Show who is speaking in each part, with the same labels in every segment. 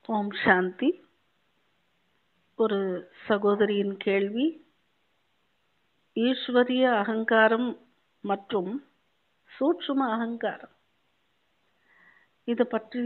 Speaker 1: ஓம் சாந்தி ஒரு சகோதரியின் கேள்வி ஈஸ்வரிய அகங்காரம் மற்றும் சூட்சும அகங்காரம் இதை பற்றி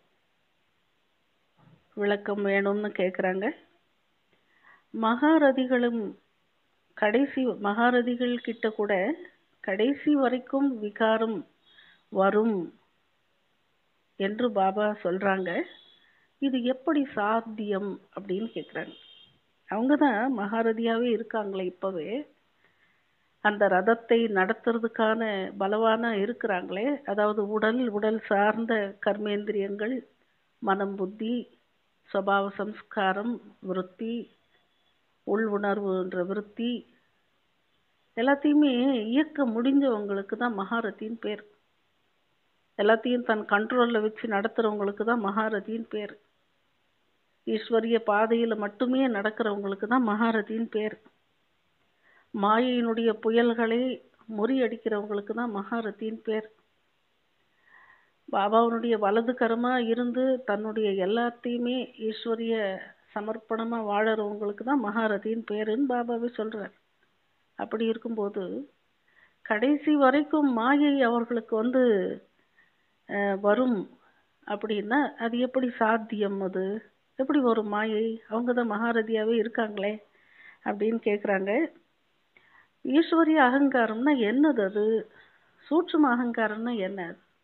Speaker 1: விளக்கம் வேணும்னு கேட்குறாங்க மகாரதிகளும் கடைசி மகாரதிகள் கிட்ட கூட கடைசி வரைக்கும் விகாரம் வரும் என்று பாபா சொல்றாங்க இது எப்படி சாத்தியம் அப்படின்னு கேட்குறாங்க அவங்க தான் மகாரதியாவே இருக்காங்களே இப்பவே அந்த ரதத்தை நடத்துறதுக்கான பலவானா இருக்கிறாங்களே அதாவது உடல் உடல் சார்ந்த கர்மேந்திரியங்கள் மனம் புத்தி சுவாவ சம்ஸ்காரம் விருத்தி உள் உணர்வுன்ற விருத்தி எல்லாத்தையுமே இயக்க முடிஞ்சவங்களுக்கு தான் மகாரதியின் பேர் எல்லாத்தையும் தன் கண்ட்ரோலில் வச்சு நடத்துகிறவங்களுக்கு தான் மகாரதியின் பேர் ஈஸ்வரிய பாதையில் மட்டுமே நடக்கிறவங்களுக்கு தான் மகாரதியின் பேர் மாயையினுடைய புயல்களை முறியடிக்கிறவங்களுக்கு தான் மகாரதியின் பேர் பாபாவனுடைய வலது கரமா இருந்து தன்னுடைய எல்லாத்தையுமே ஈஸ்வரிய சமர்ப்பணமா வாழறவங்களுக்கு தான் மகாரதியின் பேருன்னு பாபாவே சொல்றார் அப்படி இருக்கும்போது கடைசி வரைக்கும் மாயை அவர்களுக்கு வந்து வரும் அப்படின்னா அது எப்படி சாத்தியம் அது எப்படி வரும் மாயை அவங்க தான் மகாரதியாவே இருக்காங்களே அப்படின்னு கேட்குறாங்க ஈஸ்வரிய அகங்காரம்னா என்னது அது சூட்சும அகங்காரம்னா என்ன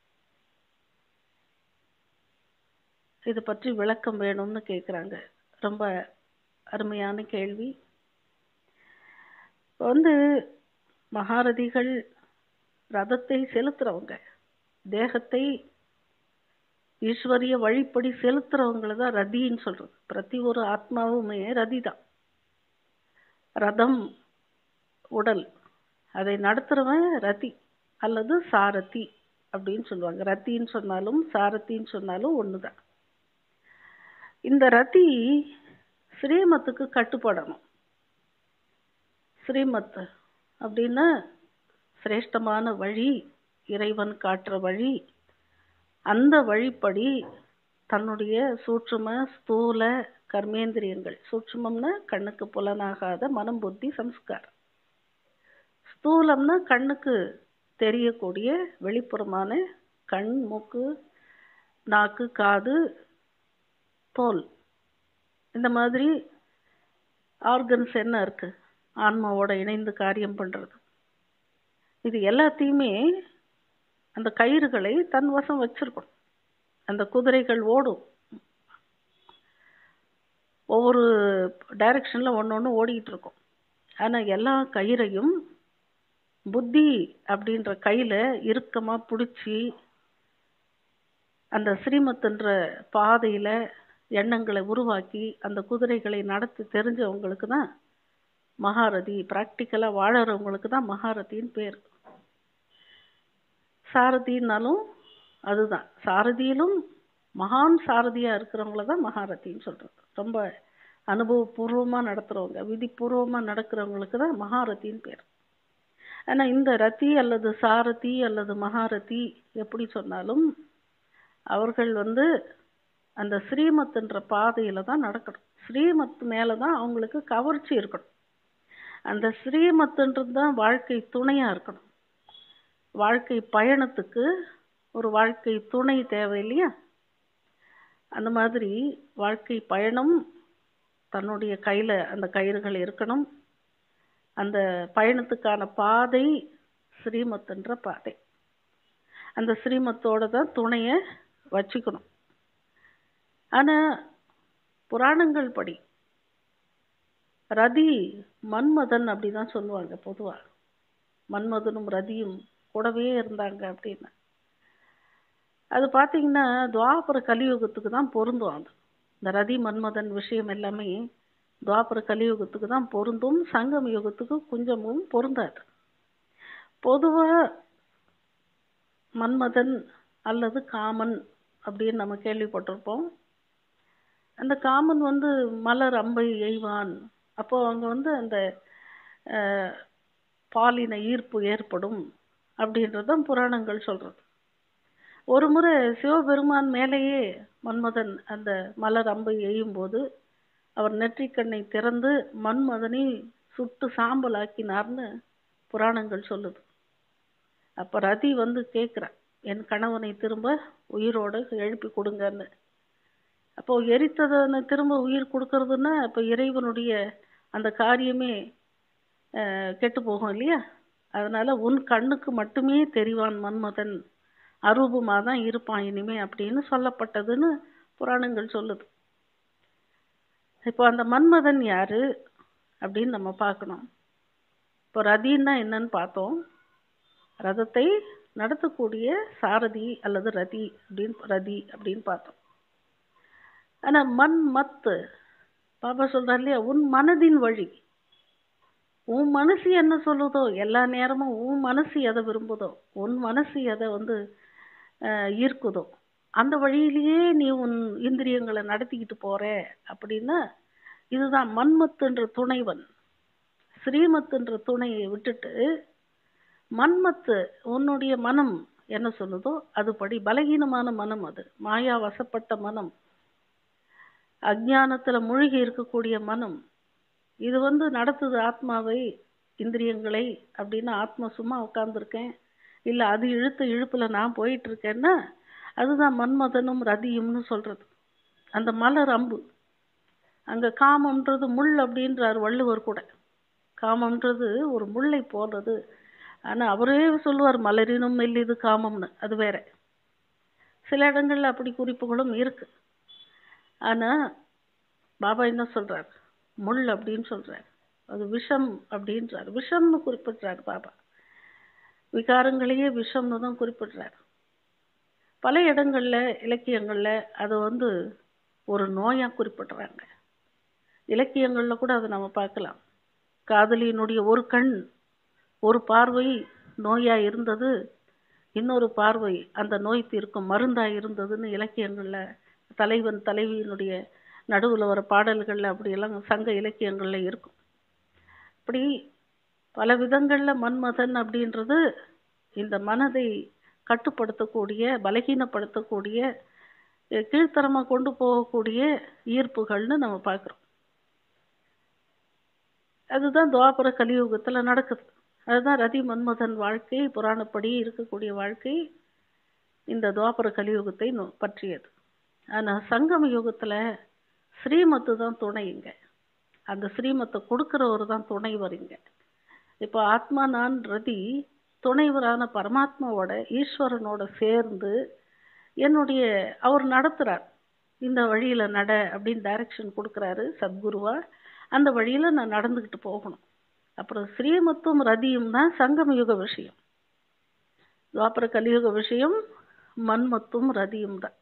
Speaker 1: இதை பற்றி விளக்கம் வேணும்னு கேட்குறாங்க ரொம்ப அருமையான கேள்வி வந்து மகாரதிகள் ரதத்தை செலுத்துறவங்க தேகத்தை ஈஸ்வரிய வழிப்படி செலுத்துறவங்கள தான் ரதின்னு சொல்றது பிரதி ஒரு ஆத்மாவுமே ரதி தான் ரதம் உடல் அதை நடத்துறவன் ரதி அல்லது சாரதி அப்படின்னு சொல்லுவாங்க ரத்தின்னு சொன்னாலும் சாரத்தின்னு சொன்னாலும் ஒண்ணுதான் இந்த ரதி ஸ்ரீமத்துக்கு கட்டுப்படணும் ஸ்ரீமத் அப்படின்னா சிரேஷ்டமான வழி இறைவன் காட்டுற வழி அந்த வழிப்படி தன்னுடைய சூட்சும ஸ்தூல கர்மேந்திரியங்கள் சூட்சுமம்னா கண்ணுக்கு புலனாகாத மனம் புத்தி சம்ஸ்காரம் ஸ்தூலம்னா கண்ணுக்கு தெரியக்கூடிய வெளிப்புறமான கண் மூக்கு நாக்கு காது தோல் இந்த மாதிரி ஆர்கன்ஸ் என்ன இருக்கு ஆன்மாவோட இணைந்து காரியம் பண்றது இது எல்லாத்தையுமே அந்த கயிறுகளை தன் வசம் வச்சிருக்கணும் அந்த குதிரைகள் ஓடும் ஒவ்வொரு டைரக்ஷன்ல ஒன்று ஒன்று ஓடிக்கிட்டு இருக்கும் ஆனால் எல்லா கயிறையும் புத்தி அப்படின்ற கையில இறுக்கமா பிடிச்சி அந்த ஸ்ரீமத்துன்ற பாதையில எண்ணங்களை உருவாக்கி அந்த குதிரைகளை நடத்தி தெரிஞ்சவங்களுக்கு தான் மகாரதி ப்ராக்டிக்கலாக வாழறவங்களுக்கு தான் மகாரதின்னு பேர் சாரதினாலும் அதுதான் சாரதியிலும் மகான் சாரதியா இருக்கிறவங்கள தான் மகாரதின்னு சொல்றது ரொம்ப அனுபவபூர்வமா நடத்துறவங்க விதிபூர்வமா நடக்கிறவங்களுக்கு தான் மகாரதின்னு பேர் ஆனா இந்த ரதி அல்லது சாரதி அல்லது மகாரதி எப்படி சொன்னாலும் அவர்கள் வந்து அந்த ஸ்ரீமத்துன்ற பாதையில தான் நடக்கணும் ஸ்ரீமத் மேல தான் அவங்களுக்கு கவர்ச்சி இருக்கணும் அந்த ஸ்ரீமத்துன்றது தான் வாழ்க்கை துணையா இருக்கணும் வாழ்க்கை பயணத்துக்கு ஒரு வாழ்க்கை துணை தேவை இல்லையா அந்த மாதிரி வாழ்க்கை பயணம் தன்னுடைய கையில அந்த கயிறுகள் இருக்கணும் அந்த பயணத்துக்கான பாதை ஸ்ரீமத்துன்ற பாதை அந்த ஸ்ரீமத்தோட தான் துணைய வச்சுக்கணும் ஆனா புராணங்கள் படி ரதி மன்மதன் அப்படிதான் சொல்லுவாங்க பொதுவா மன்மதனும் ரதியும் கூடவே இருந்தாங்க அப்படின்னு அது பார்த்தீங்கன்னா துவாபர கலியுகத்துக்கு தான் பொருந்தும் அது இந்த ரதி மன்மதன் விஷயம் எல்லாமே துவாபர கலியுகத்துக்கு தான் பொருந்தும் சங்கம் யுகத்துக்கு கொஞ்சமும் பொருந்தாது பொதுவா மன்மதன் அல்லது காமன் அப்படின்னு நம்ம கேள்விப்பட்டிருப்போம் அந்த காமன் வந்து மலர் அம்பை எய்வான் அப்போ அவங்க வந்து அந்த பாலின ஈர்ப்பு ஏற்படும் அப்படின்றதான் புராணங்கள் சொல்றது ஒரு முறை சிவபெருமான் மேலேயே மன்மதன் அந்த மலர் அம்பை எய்யும் போது அவர் நெற்றிக்கண்ணை திறந்து மன்மதனை சுட்டு சாம்பல் ஆக்கினார்னு புராணங்கள் சொல்லுது அப்ப ரதி வந்து கேட்கிறான் என் கணவனை திரும்ப உயிரோட எழுப்பி கொடுங்கன்னு அப்போ எரித்ததனை திரும்ப உயிர் கொடுக்கறதுன்னா அப்ப இறைவனுடைய அந்த காரியமே அஹ், கெட்டு போகும் இல்லையா அதனால உன் கண்ணுக்கு மட்டுமே தெரிவான் மன்மதன் அரூபமா தான் இருப்பான் இனிமே அப்படின்னு சொல்லப்பட்டதுன்னு புராணங்கள் சொல்லுது இப்போ அந்த மன்மதன் யாரு அப்படின்னு நம்ம பார்க்கணும் இப்போ ரதின்னா என்னன்னு பார்த்தோம் ரதத்தை நடத்தக்கூடிய சாரதி அல்லது ரதி அப்படின்னு ரதி அப்படின்னு பார்த்தோம் ஆனா மண் மத்து பாபா சொல்றாரு இல்லையா உன் மனதின் வழி உன் மனசு என்ன சொல்லுதோ எல்லா நேரமும் உன் மனசு எதை விரும்புதோ உன் மனசு எதை வந்து அஹ், ஈர்க்குதோ அந்த வழியிலேயே நீ உன் இந்திரியங்களை நடத்திக்கிட்டு போற அப்படின்னா இதுதான் மன்மத்துன்ற துணைவன் ஸ்ரீமத்துன்ற துணையை விட்டுட்டு மன்மத்து உன்னுடைய மனம் என்ன சொல்லுதோ அதுபடி பலகீனமான மனம் அது மாயா வசப்பட்ட மனம் அஜ்ஞானத்துல மூழ்கி இருக்கக்கூடிய மனம் இது வந்து நடத்துது ஆத்மாவை இந்திரியங்களை அப்படின்னா ஆத்மா சும்மா உட்கார்ந்துருக்கேன் இல்ல அது இழுத்த இழுப்புல நான் போயிட்டு இருக்கேன்னா அதுதான் மன்மதனும் ரதியும்னு சொல்றது அந்த மலர் அம்பு அங்க காமம்ன்றது முள் அப்படின்றார் வள்ளுவர் கூட காமம்ன்றது ஒரு முல்லை போடுறது ஆனா அவரே சொல்லுவார் மலரினும் மெல்லிது காமம்னு அது வேற சில இடங்கள்ல அப்படி குறிப்புகளும் இருக்கு ஆனா பாபா என்ன சொல்றார் முள் அப்படின்னு சொல்றார் அது விஷம் அப்படின்றார் விஷம்னு குறிப்பிடுறார் பாபா விகாரங்களையே விஷம்னு தான் குறிப்பிடுறார் பல இடங்கள்ல இலக்கியங்கள்ல அதை வந்து ஒரு நோயா குறிப்பிடுறாங்க இலக்கியங்கள்ல கூட அதை நம்ம பார்க்கலாம் காதலியினுடைய ஒரு கண் ஒரு பார்வை நோயா இருந்தது இன்னொரு பார்வை அந்த நோய் தீர்க்கும் மருந்தா இருந்ததுன்னு இலக்கியங்கள்ல தலைவன் தலைவியினுடைய நடுவுல வர பாடல்கள்ல அப்படியெல்லாம் சங்க இலக்கியங்கள்ல இருக்கும் இப்படி பல விதங்கள்ல மன்மதன் அப்படின்றது இந்த மனதை கட்டுப்படுத்தக்கூடிய பலகீனப்படுத்தக்கூடிய அஹ் கீழ்த்தரமா கொண்டு போகக்கூடிய ஈர்ப்புகள்னு நம்ம பார்க்கிறோம் அதுதான் துவாபர கலியுகத்துல நடக்குது அதுதான் ரதி மன்மதன் வாழ்க்கை புராணப்படி இருக்கக்கூடிய வாழ்க்கை இந்த துவாபர கலியுகத்தை நோ- பற்றியது ஆனா சங்கம யுகத்துல ஸ்ரீமத்து தான் துணைங்க அந்த ஸ்ரீமத்தை கொடுக்கிறவர் தான் துணைவர் இங்க இப்போ ஆத்மா நான் ரதி துணைவரான பரமாத்மாவோட ஈஸ்வரனோட சேர்ந்து என்னுடைய அவர் நடத்துறார் இந்த வழியில நட அப்படின்னு டைரக்ஷன் கொடுக்கறாரு சத்குருவா அந்த வழியில நான் நடந்துகிட்டு போகணும் அப்புறம் ஸ்ரீமத்தும் ரதியும் தான் சங்கம யுக விஷயம் துவாபர கலியுக விஷயம் மன்மத்தும் ரதியும் தான்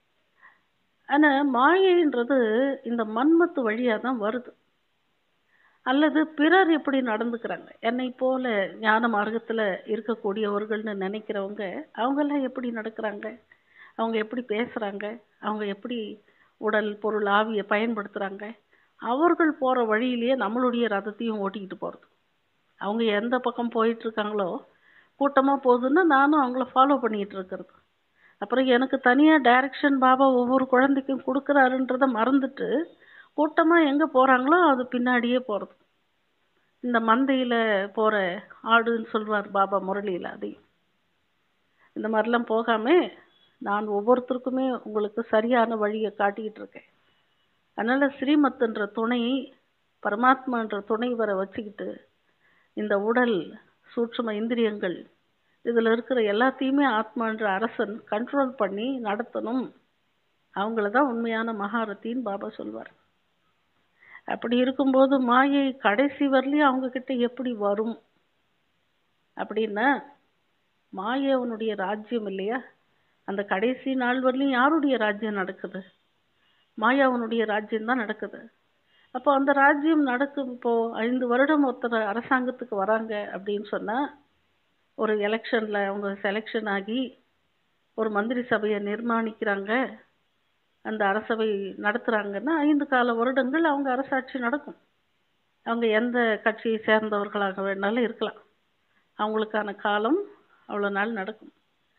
Speaker 1: ஆனா மாயைன்றது இந்த மன்மத்து வழியா தான் வருது அல்லது பிறர் எப்படி நடந்துக்கிறாங்க என்னை போல ஞான மார்க்கத்துல இருக்கக்கூடியவர்கள்னு நினைக்கிறவங்க அவங்க எல்லாம் எப்படி நடக்கிறாங்க அவங்க எப்படி பேசுறாங்க அவங்க எப்படி உடல் பொருள் ஆவியை பயன்படுத்துறாங்க அவர்கள் போற வழியிலேயே நம்மளுடைய ரதத்தையும் ஓட்டிக்கிட்டு போறது அவங்க எந்த பக்கம் போயிட்டு இருக்காங்களோ கூட்டமா போகுதுன்னா நானும் அவங்கள ஃபாலோ பண்ணிட்டு இருக்கிறது அப்புறம் எனக்கு தனியா டைரக்ஷன் பாபா ஒவ்வொரு குழந்தைக்கும் கொடுக்குறாருன்றத மறந்துட்டு கூட்டமா எங்க போறாங்களோ அது பின்னாடியே போறது இந்த மந்தையில போற ஆடுன்னு சொல்வார் பாபா முரளியில அதையும் இந்த மாதிரிலாம் போகாம நான் ஒவ்வொருத்தருக்குமே உங்களுக்கு சரியான வழியை காட்டிக்கிட்டு இருக்கேன் அதனால ஸ்ரீமத்துன்ற துணை பரமாத்மான்ற துணை வர வச்சுக்கிட்டு இந்த உடல் சூட்சும இந்திரியங்கள் இதுல இருக்கிற எல்லாத்தையுமே ஆத்மான்ற அரசன் கண்ட்ரோல் பண்ணி நடத்தணும் அவங்கள தான் உண்மையான மகாரத்தின்னு பாபா சொல்வார் அப்படி இருக்கும்போது மாயை கடைசி வரலையும் அவங்க கிட்ட எப்படி வரும் அப்படின்னா மாயை அவனுடைய ராஜ்யம் இல்லையா அந்த கடைசி நாள் வரலையும் யாருடைய ராஜ்யம் நடக்குது மாயாவனுடைய ராஜ்யம் தான் நடக்குது அப்போ அந்த ராஜ்யம் நடக்கும் இப்போ ஐந்து வருடம் ஒருத்தர் அரசாங்கத்துக்கு வராங்க அப்படின்னு சொன்னா ஒரு எலெக்ஷன்ல அவங்க செலெக்ஷன் ஆகி ஒரு மந்திரி சபையை நிர்மாணிக்கிறாங்க அந்த அரசவை நடத்துறாங்கன்னா ஐந்து கால வருடங்கள் அவங்க அரசாட்சி நடக்கும் அவங்க எந்த கட்சியை சேர்ந்தவர்களாக வேணாலும் இருக்கலாம் அவங்களுக்கான காலம் அவ்வளோ நாள் நடக்கும்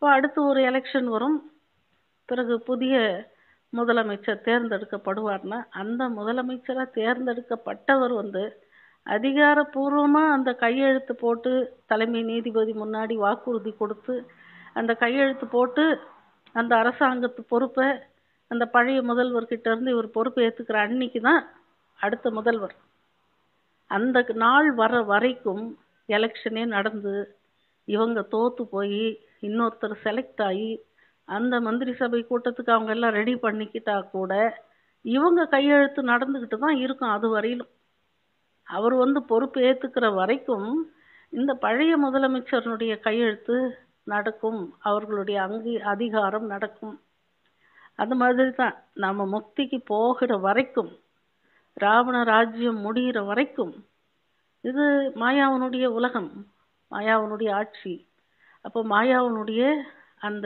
Speaker 1: இப்போ அடுத்து ஒரு எலெக்ஷன் வரும் பிறகு புதிய முதலமைச்சர் தேர்ந்தெடுக்கப்படுவார்னா அந்த முதலமைச்சராக தேர்ந்தெடுக்கப்பட்டவர் வந்து அதிகாரப்பூர்வமாக அந்த கையெழுத்து போட்டு தலைமை நீதிபதி முன்னாடி வாக்குறுதி கொடுத்து அந்த கையெழுத்து போட்டு அந்த அரசாங்கத்து பொறுப்பை அந்த பழைய முதல்வர்கிட்ட இருந்து இவர் பொறுப்பை ஏற்றுக்கிற அன்னைக்கு தான் அடுத்த முதல்வர் அந்த நாள் வர வரைக்கும் எலெக்ஷனே நடந்து இவங்க தோத்து போய் இன்னொருத்தர் செலக்ட் ஆகி அந்த மந்திரி சபை கூட்டத்துக்கு அவங்க எல்லாம் ரெடி பண்ணிக்கிட்டா கூட இவங்க கையெழுத்து நடந்துக்கிட்டு தான் இருக்கும் அது வரையிலும் அவர் வந்து பொறுப்பு ஏற்றுக்கிற வரைக்கும் இந்த பழைய முதலமைச்சருடைய கையெழுத்து நடக்கும் அவர்களுடைய அங்கி அதிகாரம் நடக்கும் அது மாதிரி தான் நம்ம முக்திக்கு போகிற வரைக்கும் ராவண ராஜ்யம் முடிகிற வரைக்கும் இது மாயாவனுடைய உலகம் மாயாவனுடைய ஆட்சி அப்போ மாயாவனுடைய அந்த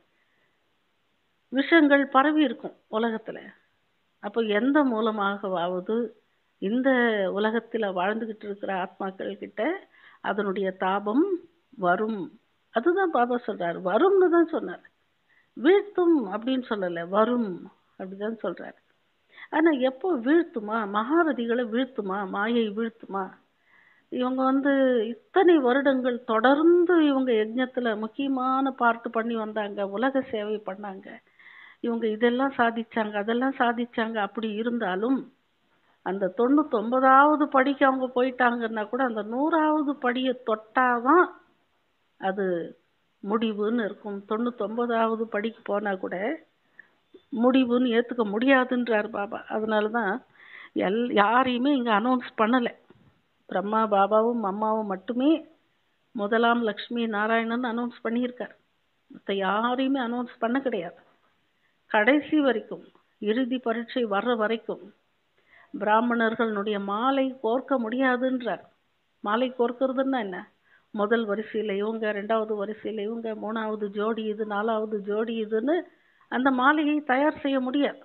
Speaker 1: விஷங்கள் பரவி இருக்கும் உலகத்துல அப்போ எந்த மூலமாகவாவது இந்த உலகத்துல வாழ்ந்துகிட்டு இருக்கிற ஆத்மாக்கள் கிட்ட அதனுடைய தாபம் வரும் அதுதான் பாபா சொல்றாரு வரும்னு தான் சொன்னார் வீழ்த்தும் அப்படின்னு சொல்லல வரும் அப்படிதான் சொல்றாரு ஆனா எப்போ வீழ்த்துமா மகாரதிகளை வீழ்த்துமா மாயை வீழ்த்துமா இவங்க வந்து இத்தனை வருடங்கள் தொடர்ந்து இவங்க யஜ்ஞத்துல முக்கியமான பார்ட் பண்ணி வந்தாங்க உலக சேவை பண்ணாங்க இவங்க இதெல்லாம் சாதிச்சாங்க அதெல்லாம் சாதிச்சாங்க அப்படி இருந்தாலும் அந்த தொண்ணூத்தொன்பதாவது படிக்கு அவங்க போயிட்டாங்கன்னா கூட அந்த நூறாவது படியை தொட்டாதான் அது முடிவுன்னு இருக்கும் தொண்ணூத்தொன்பதாவது படிக்கு போனா கூட முடிவுன்னு ஏத்துக்க முடியாதுன்றார் பாபா அதனாலதான் எல் யாரையுமே இங்க அனௌன்ஸ் பண்ணல பிரம்மா பாபாவும் அம்மாவும் மட்டுமே முதலாம் லக்ஷ்மி நாராயணன் அனௌன்ஸ் பண்ணியிருக்கார் மற்ற யாரையுமே அனௌன்ஸ் பண்ண கிடையாது கடைசி வரைக்கும் இறுதி பரீட்சை வர்ற வரைக்கும் பிராமணர்களுடைய மாலை கோர்க்க முடியாதுன்றார் மாலை கோர்க்கறதுன்னா என்ன முதல் வரிசையில் இவங்க ரெண்டாவது வரிசையில் இவங்க மூணாவது ஜோடி இது நாலாவது ஜோடி இதுன்னு அந்த மாலையை தயார் செய்ய முடியாது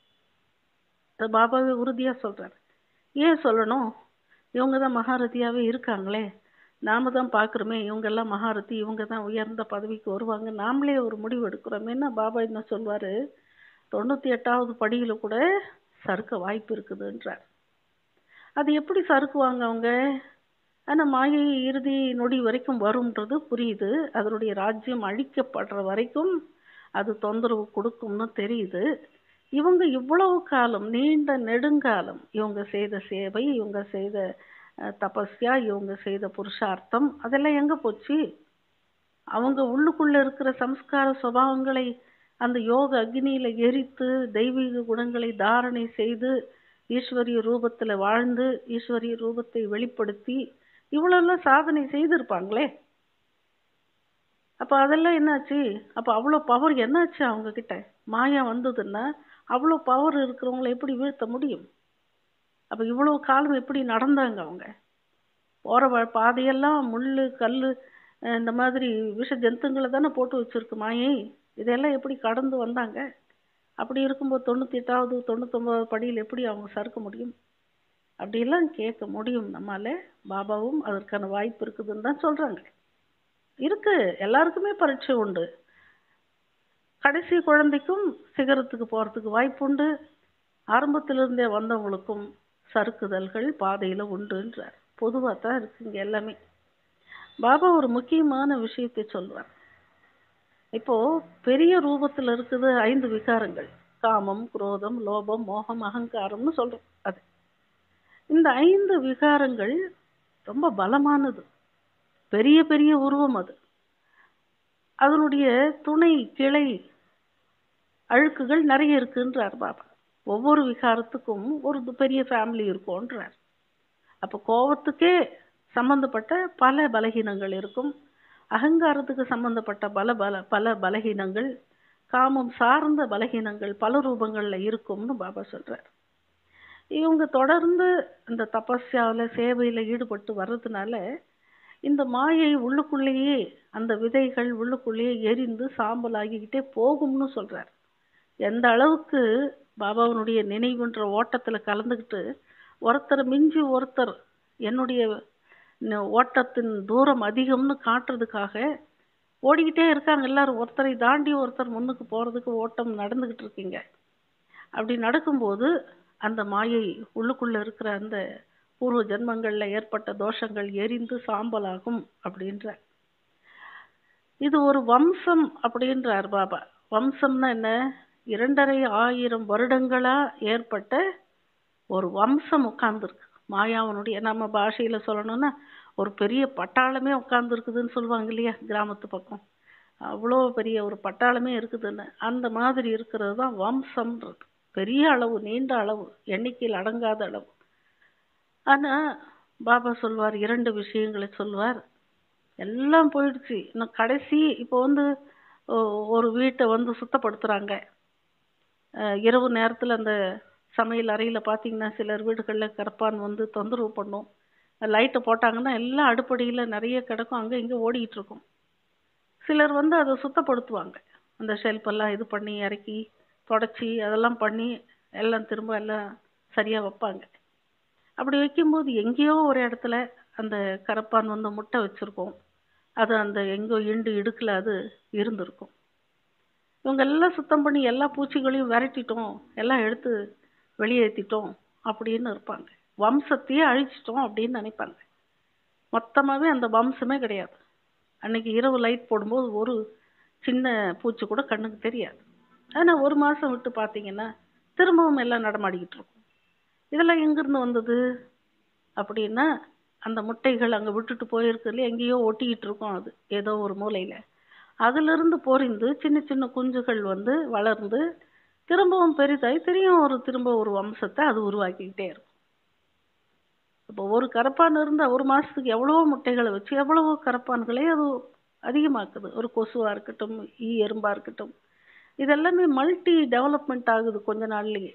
Speaker 1: அது பாபாவே உறுதியாக சொல்றார் ஏன் சொல்லணும் இவங்க தான் மகாரதியாவே இருக்காங்களே நாம தான் பார்க்குறோமே இவங்கெல்லாம் மகாரதி இவங்க தான் உயர்ந்த பதவிக்கு வருவாங்க நாமளே ஒரு முடிவு எடுக்கிறோமேன்னா பாபா என்ன சொல்வாரு தொண்ணூற்றி எட்டாவது படியில் கூட சறுக்க வாய்ப்பு இருக்குதுன்றார் அது எப்படி சறுக்குவாங்க அவங்க ஆனால் மாயை இறுதி நொடி வரைக்கும் வரும்ன்றது புரியுது அதனுடைய ராஜ்யம் அழிக்கப்படுற வரைக்கும் அது தொந்தரவு கொடுக்கும்னு தெரியுது இவங்க இவ்வளவு காலம் நீண்ட நெடுங்காலம் இவங்க செய்த சேவை இவங்க செய்த அஹ், தபஸ்யா இவங்க செய்த புருஷார்த்தம் அதெல்லாம் எங்க போச்சு அவங்க உள்ளுக்குள்ள இருக்கிற சம்ஸ்கார சுபாவங்களை அந்த யோக அக்னியில எரித்து தெய்வீக குணங்களை தாரணை செய்து ஈஸ்வரிய ரூபத்துல வாழ்ந்து ஈஸ்வரிய ரூபத்தை வெளிப்படுத்தி இவ்வளவு சாதனை செய்திருப்பாங்களே அப்ப அதெல்லாம் என்னாச்சு அப்ப அவ்வளவு பவர் என்னாச்சு அவங்க கிட்ட மாயா வந்ததுன்னா அவ்வளவு பவர் இருக்கிறவங்களை எப்படி வீழ்த்த முடியும் அப்ப இவ்வளவு காலம் எப்படி நடந்தாங்க அவங்க போற வ- பாதையெல்லாம் முள்ளு கல்லு அஹ் இந்த மாதிரி விஷ ஜந்துங்களை தானே போட்டு வச்சிருக்கு மாயை இதெல்லாம் எப்படி கடந்து வந்தாங்க அப்படி இருக்கும்போது தொண்ணூத்தி எட்டாவது தொண்ணூத்தொன்பதாவது படியில் எப்படி அவங்க சறுக்க முடியும் அப்படியெல்லாம் கேட்க முடியும் நம்மால பாபாவும் அதற்கான வாய்ப்பு இருக்குதுன்னு தான் சொல்றாங்க இருக்கு எல்லாருக்குமே பரீட்சை உண்டு கடைசி குழந்தைக்கும் சிகரத்துக்கு போறதுக்கு வாய்ப்பு உண்டு ஆரம்பத்திலிருந்தே வந்தவங்களுக்கும் சறுக்குதல்கள் பாதையில உண்டுன்றார் பொதுவா தான் இருக்குங்க எல்லாமே பாபா ஒரு முக்கியமான விஷயத்தை சொல்றார் இப்போ பெரிய ரூபத்துல இருக்குது ஐந்து விகாரங்கள் காமம் குரோதம் லோபம் மோகம் அகங்காரம்னு சொல்றோம் அது இந்த ஐந்து விகாரங்கள் ரொம்ப பலமானது பெரிய பெரிய உருவம் அது அதனுடைய துணை கிளை அழுக்குகள் நிறைய இருக்குன்றார் பாபா ஒவ்வொரு விகாரத்துக்கும் ஒரு பெரிய ஃபேமிலி இருக்கும்ன்றார் அப்ப கோபத்துக்கே சம்பந்தப்பட்ட பல பலகீனங்கள் இருக்கும் அகங்காரத்துக்கு சம்பந்தப்பட்ட பல பல பல பலகீனங்கள் காமம் சார்ந்த பலகீனங்கள் பல ரூபங்கள்ல இருக்கும்னு பாபா சொல்றார் இவங்க தொடர்ந்து இந்த தபஸ்யாவில் சேவையில ஈடுபட்டு வர்றதுனால இந்த மாயை உள்ளுக்குள்ளேயே அந்த விதைகள் உள்ளுக்குள்ளேயே எரிந்து சாம்பல் ஆகிக்கிட்டே போகும்னு சொல்றார் எந்த அளவுக்கு பாபாவனுடைய நினைவுன்ற ஓட்டத்துல கலந்துக்கிட்டு ஒருத்தர் மிஞ்சி ஒருத்தர் என்னுடைய ந- ஓட்டத்தின் தூரம் அதிகம்னு காட்டுறதுக்காக ஓடிக்கிட்டே இருக்காங்க எல்லாரும் ஒருத்தரை தாண்டி ஒருத்தர் முன்னுக்கு போறதுக்கு ஓட்டம் நடந்துகிட்டு இருக்கீங்க அப்படி நடக்கும்போது அந்த மாயை உள்ளுக்குள்ள இருக்கிற அந்த பூர்வ ஜென்மங்கள்ல ஏற்பட்ட தோஷங்கள் எரிந்து சாம்பலாகும் அப்படின்ற இது ஒரு வம்சம் அப்படின்றார் பாபா வம்சம்னா என்ன இரண்டரை ஆயிரம் வருடங்களா ஏற்பட்ட ஒரு வம்சம் உட்கார்ந்துருக்கு மாயாவனுடைய நம்ம பாஷையில சொல்லணும்னா ஒரு பெரிய பட்டாளமே உட்கார்ந்து இருக்குதுன்னு சொல்லுவாங்க இல்லையா கிராமத்து பக்கம் அவ்வளோ பெரிய ஒரு பட்டாளமே இருக்குதுன்னு அந்த மாதிரி இருக்கிறது தான் வம்சம்ன்றது பெரிய அளவு நீண்ட அளவு எண்ணிக்கையில் அடங்காத அளவு ஆனா பாபா சொல்வார் இரண்டு விஷயங்களை சொல்வார் எல்லாம் போயிடுச்சு இன்னும் கடைசி இப்போ வந்து ஒ- ஒரு வீட்டை வந்து சுத்தப்படுத்துறாங்க அஹ் இரவு நேரத்துல அந்த சமையல் அறையில பாத்தீங்கன்னா சிலர் வீடுகள்ல கரப்பான் வந்து தொந்தரவு பண்ணும் லைட்டை போட்டாங்கன்னா எல்லாம் அடுப்படியில நிறைய கிடக்கும் அங்க இங்க ஓடிட்டு இருக்கும் சிலர் வந்து அதை சுத்தப்படுத்துவாங்க அந்த ஷெல்ஃப் எல்லாம் இது பண்ணி இறக்கி தொடச்சி அதெல்லாம் பண்ணி எல்லாம் திரும்ப எல்லாம் சரியா வைப்பாங்க அப்படி வைக்கும்போது எங்கேயோ ஒரு இடத்துல அந்த கரப்பான் வந்து முட்டை வச்சிருக்கும் அது அந்த எங்கோ இண்டு இடுக்குல அது இருந்திருக்கும் இவங்க எல்லாம் சுத்தம் பண்ணி எல்லா பூச்சிகளையும் விரட்டிட்டோம் எல்லாம் எடுத்து வெளியேற்றிட்டோம் அப்படின்னு இருப்பாங்க வம்சத்தையே அழிச்சிட்டோம் அப்படின்னு நினைப்பாங்க மொத்தமாவே அந்த வம்சமே கிடையாது அன்னைக்கு இரவு லைட் போடும்போது ஒரு சின்ன பூச்சி கூட கண்ணுக்கு தெரியாது ஆனா ஒரு மாசம் விட்டு பார்த்தீங்கன்னா திரும்பவும் எல்லாம் நடமாடிக்கிட்டு இருக்கும் இதெல்லாம் எங்கிருந்து வந்தது அப்படின்னா அந்த முட்டைகள் அங்க விட்டுட்டு போயிருக்குல்ல எங்கேயோ ஒட்டிக்கிட்டு இருக்கும் அது ஏதோ ஒரு மூலையில அதுல இருந்து பொரிந்து சின்ன சின்ன குஞ்சுகள் வந்து வளர்ந்து திரும்பவும் பெரிதாய் திரும்ப ஒரு திரும்ப ஒரு வம்சத்தை அது உருவாக்கிக்கிட்டே இருக்கும் இப்போ ஒரு கரப்பான் இருந்தா ஒரு மாசத்துக்கு எவ்வளவோ முட்டைகளை வச்சு எவ்வளவோ கரப்பான்களை அது அதிகமாக்குது ஒரு கொசுவா இருக்கட்டும் ஈ எறும்பா இருக்கட்டும் இதெல்லாமே மல்டி டெவலப்மெண்ட் ஆகுது கொஞ்ச நாள்லயே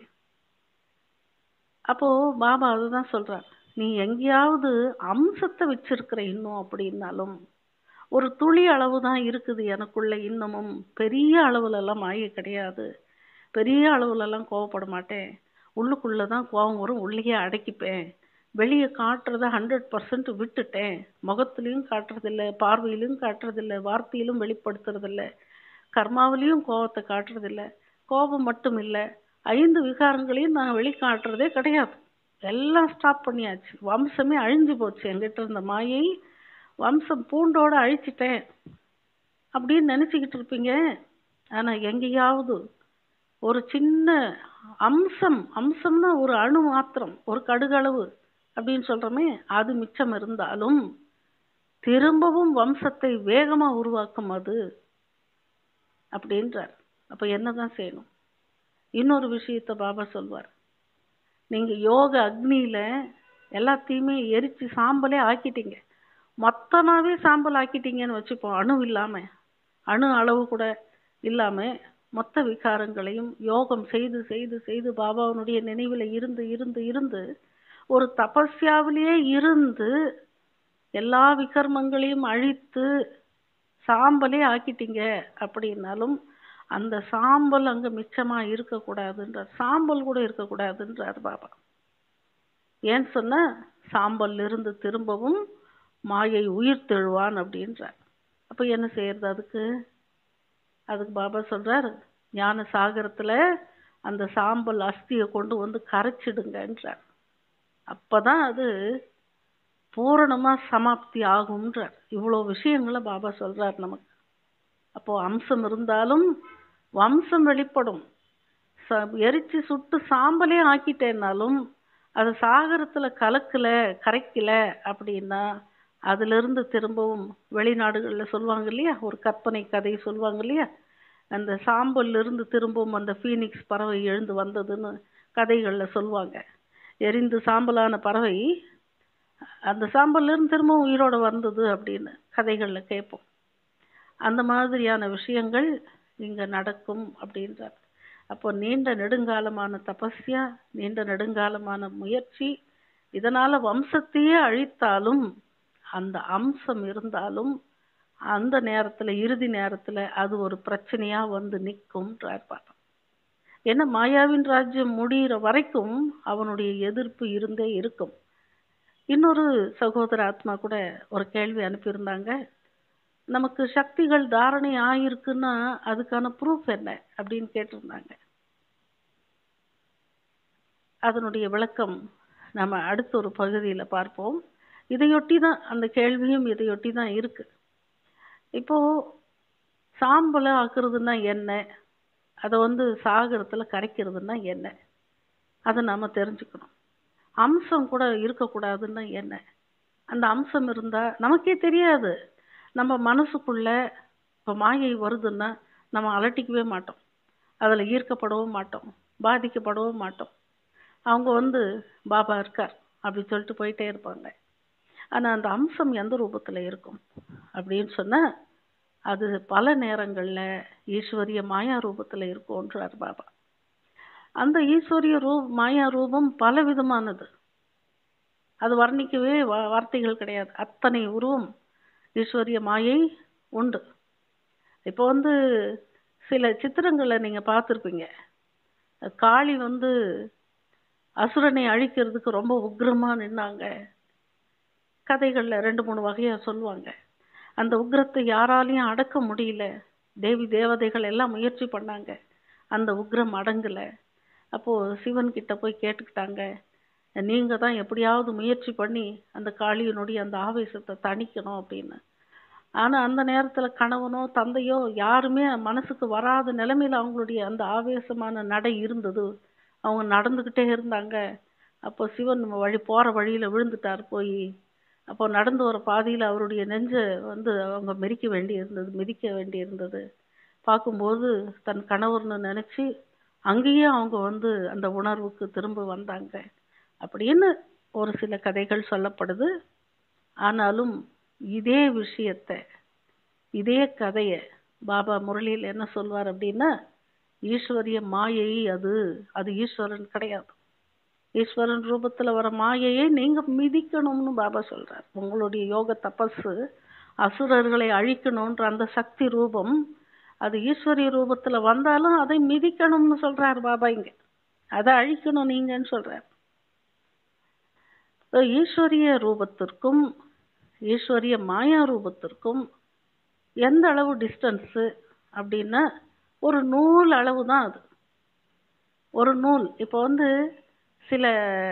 Speaker 1: அப்போ பாபா அதுதான் சொல்றார் நீ எங்கேயாவது அம்சத்தை வச்சிருக்கிற இன்னும் அப்படின்னாலும் ஒரு துளி அளவு தான் இருக்குது எனக்குள்ள இன்னமும் பெரிய அளவுல எல்லாம் மாயை கிடையாது பெரிய அளவுல எல்லாம் கோவப்பட மாட்டேன் உள்ளுக்குள்ள தான் கோபம் வரும் உள்ளேயே அடக்கிப்பேன் வெளியே காட்டுறத ஹண்ட்ரட் பர்சன்ட் விட்டுட்டேன் முகத்திலையும் காட்டுறதில்ல பார்வையிலும் காட்டுறதில்ல வார்த்தையிலும் வெளிப்படுத்துறதில்ல கர்மாவிலையும் கோபத்தை காட்டுறதில்ல கோபம் மட்டும் இல்லை ஐந்து விகாரங்களையும் நான் வெளிக்காட்டுறதே கிடையாது எல்லாம் ஸ்டாப் பண்ணியாச்சு வம்சமே அழிஞ்சு போச்சு என்கிட்ட இருந்த மாயை வம்சம் பூண்டோட அழிச்சிட்டேன் அப்படின்னு நினைச்சுக்கிட்டு இருப்பீங்க ஆனா எங்கேயாவது ஒரு சின்ன அம்சம் அம்சம்னா ஒரு அணு மாத்திரம் ஒரு கடுகளவு அப்படின்னு சொல்றோமே அது மிச்சம் இருந்தாலும் திரும்பவும் வம்சத்தை வேகமா உருவாக்கும் அது அப்படின்றார் அப்ப என்னதான் செய்யணும் இன்னொரு விஷயத்த பாபா சொல்வார் நீங்க யோக அக்னியில எல்லாத்தையுமே எரிச்சு சாம்பலே ஆக்கிட்டீங்க மொத்தமாவே சாம்பல் ஆக்கிட்டீங்கன்னு வச்சுப்போம் அணு இல்லாம அணு அளவு கூட இல்லாம மொத்த விகாரங்களையும் யோகம் செய்து செய்து செய்து பாபாவனுடைய நினைவுல இருந்து இருந்து இருந்து ஒரு தபஸ்யாவிலேயே இருந்து எல்லா விகர்மங்களையும் அழித்து சாம்பலே ஆக்கிட்டீங்க அப்படின்னாலும் அந்த சாம்பல் அங்க மிச்சமா இருக்கக்கூடாதுன்றார் சாம்பல் கூட இருக்கக்கூடாதுன்றார் பாபா ஏன் சொன்னா சாம்பல்ல இருந்து திரும்பவும் மாயை உயிர் தெழுவான் அப்படின்றார் அப்ப என்ன செய்யறது அதுக்கு அதுக்கு பாபா சொல்றார் ஞான சாகரத்துல அந்த சாம்பல் அஸ்தியை கொண்டு வந்து கரைச்சிடுங்கன்றார் அப்பதான் அது பூரணமா சமாப்தி ஆகும்ன்றார் இவ்வளவு விஷயங்களை பாபா சொல்றார் நமக்கு அப்போ அம்சம் இருந்தாலும் வம்சம் வெளிப்படும் ச- எரிச்சு சுட்டு சாம்பலே ஆக்கிட்டேன்னாலும் அது சாகரத்துல கலக்கல கரைக்கல அப்படின்னா அதுல இருந்து திரும்பவும் வெளிநாடுகள்ல சொல்லுவாங்க இல்லையா ஒரு கற்பனை கதை சொல்லுவாங்க இல்லையா அந்த சாம்பல்ல இருந்து திரும்பவும் அந்த ஃபீனிக்ஸ் பறவை எழுந்து வந்ததுன்னு கதைகள்ல சொல்லுவாங்க எரிந்து சாம்பலான பறவை அந்த சாம்பல்ல இருந்து திரும்பவும் உயிரோட வந்தது அப்படின்னு கதைகள்ல கேட்போம் அந்த மாதிரியான விஷயங்கள் இங்க நடக்கும் அப்படின்றார் அப்போ நீண்ட நெடுங்காலமான தபஸ்யா நீண்ட நெடுங்காலமான முயற்சி இதனால வம்சத்தையே அழித்தாலும் அந்த அம்சம் இருந்தாலும் அந்த நேரத்துல இறுதி நேரத்துல அது ஒரு பிரச்சனையா வந்து நிற்கும்ன்றார் பாப்பா ஏன்னா மாயாவின் ராஜ்யம் முடியிற வரைக்கும் அவனுடைய எதிர்ப்பு இருந்தே இருக்கும் இன்னொரு சகோதர ஆத்மா கூட ஒரு கேள்வி அனுப்பியிருந்தாங்க நமக்கு சக்திகள் தாரணை ஆயிருக்குன்னா அதுக்கான ப்ரூஃப் என்ன அப்படின்னு கேட்டிருந்தாங்க அதனுடைய விளக்கம் நம்ம அடுத்த ஒரு பகுதியில பார்ப்போம் இதையொட்டி தான் அந்த கேள்வியும் இதையொட்டி தான் இருக்கு இப்போ சாம்பலை ஆக்குறதுன்னா என்ன அதை வந்து சாகரத்துல கரைக்கிறதுன்னா என்ன அதை நாம தெரிஞ்சுக்கணும் அம்சம் கூட இருக்கக்கூடாதுன்னா என்ன அந்த அம்சம் இருந்தா நமக்கே தெரியாது நம்ம மனசுக்குள்ள இப்போ மாயை வருதுன்னா நம்ம அலட்டிக்கவே மாட்டோம் அதுல ஈர்க்கப்படவும் மாட்டோம் பாதிக்கப்படவும் மாட்டோம் அவங்க வந்து பாபா இருக்கார் அப்படி சொல்லிட்டு போயிட்டே இருப்பாங்க ஆனா அந்த அம்சம் எந்த ரூபத்துல இருக்கும் அப்படின்னு சொன்னா அது பல நேரங்கள்ல ஈஸ்வரிய மாயா ரூபத்துல இருக்கும்ன்றார் பாபா அந்த ஈஸ்வரிய ரூ மாயா ரூபம் பல விதமானது அது வர்ணிக்கவே வா- வார்த்தைகள் கிடையாது அத்தனை உருவம் ஈஸ்வரிய மாயை உண்டு இப்போ வந்து சில சித்திரங்களை நீங்க பார்த்துருப்பீங்க காளி வந்து அசுரனை அழிக்கிறதுக்கு ரொம்ப உக்கிரமா நின்னாங்க கதைகள்ல ரெண்டு மூணு வகையா சொல்லுவாங்க அந்த உக்கிரத்தை யாராலையும் அடக்க முடியல தேவி தேவதைகள் எல்லாம் முயற்சி பண்ணாங்க அந்த உக்கிரம் அடங்கல அப்போ சிவன் கிட்ட போய் கேட்டுக்கிட்டாங்க நீங்க தான் எப்படியாவது முயற்சி பண்ணி அந்த காளியினுடைய அந்த ஆவேசத்தை தணிக்கணும் அப்படின்னு ஆனா அந்த நேரத்துல கணவனோ தந்தையோ யாருமே மனசுக்கு வராத நிலைமையில அவங்களுடைய அந்த ஆவேசமான நடை இருந்தது அவங்க நடந்துகிட்டே இருந்தாங்க அப்போ சிவன் வழி போற வழியில விழுந்துட்டார் போய் அப்போ நடந்து வர பாதையில அவருடைய நெஞ்ச வந்து அவங்க மெரிக்க வேண்டி இருந்தது மிதிக்க வேண்டி இருந்தது பார்க்கும்போது தன் கணவர்னு நினைச்சு அங்கேயே அவங்க வந்து அந்த உணர்வுக்கு திரும்ப வந்தாங்க அப்படின்னு ஒரு சில கதைகள் சொல்லப்படுது ஆனாலும் இதே விஷயத்த இதே கதைய பாபா முரளியில் என்ன சொல்வார் அப்படின்னா ஈஸ்வரிய மாயை அது அது ஈஸ்வரன் கிடையாது ஈஸ்வரன் ரூபத்துல வர மாயையை நீங்க மிதிக்கணும்னு பாபா சொல்றார் உங்களுடைய யோக தபசு அசுரர்களை அழிக்கணும்ன்ற அந்த சக்தி ரூபம் அது ஈஸ்வரிய ரூபத்துல வந்தாலும் அதை மிதிக்கணும்னு சொல்றார் பாபா இங்க அதை அழிக்கணும் நீங்கன்னு சொல்றார் So, ஈஸ்வரிய ரூபத்திற்கும் ஈஸ்வரிய மாயா ரூபத்திற்கும் எந்த அளவு டிஸ்டன்ஸ் அப்படின்னா ஒரு நூல் அளவு தான் அது ஒரு நூல் இப்போ வந்து சில